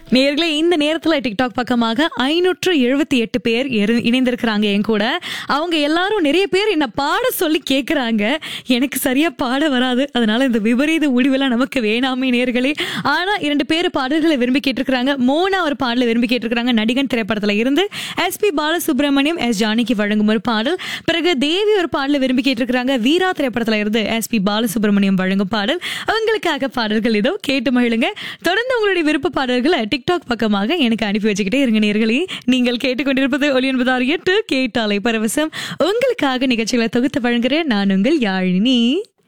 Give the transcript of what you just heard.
நேர்களே இந்த நேரத்துல டிக்டாக் பக்கமாக ஐநூற்று எழுபத்தி எட்டு பேர் இரு- இணைந்திருக்கிறாங்க என் கூட அவங்க எல்லாரும் நிறைய பேர் என்ன பாட சொல்லி கேக்குறாங்க எனக்கு சரியா பாட வராது அதனால இந்த விபரீத முடிவெல்லாம் நமக்கு வேணாமே நேர்களே ஆனா இரண்டு பேர் பாடல்களை விரும்பி கேட்டிருக்கிறாங்க மோனா ஒரு பாடலை விரும்பி கேட்டிருக்கிறாங்க நடிகன் திரைப்படத்துல இருந்து S P Balasubrahmanyam S Janaki வழங்கும் ஒரு பாடல் பிறகு தேவி ஒரு பாடலை விரும்பி கேட்டிருக்கிறாங்க வீரா திரைப்படத்துல இருந்து எஸ் பி பாலசுப்ரமணியம் வழங்கும் பாடல் அவங்களுக்காக பாடல்கள் இதோ கேட்டு மகிழுங்க தொடர்ந்து உங்களுடைய விருப்ப பாடல்களை டிக்டாக் பக்கமாக எனக்கு அனுப்பி வச்சுக்கிட்டே இருங்க நேர்களே நீங்கள் கேட்டுக்கொண்டிருப்பது ஒலி என்பதார் எட்டு கேட்டாலை பரவசம் உங்களுக்காக நிகழ்ச்சிகளை தொகுத்து வழங்குறேன் நான் உங்கள் யாழினி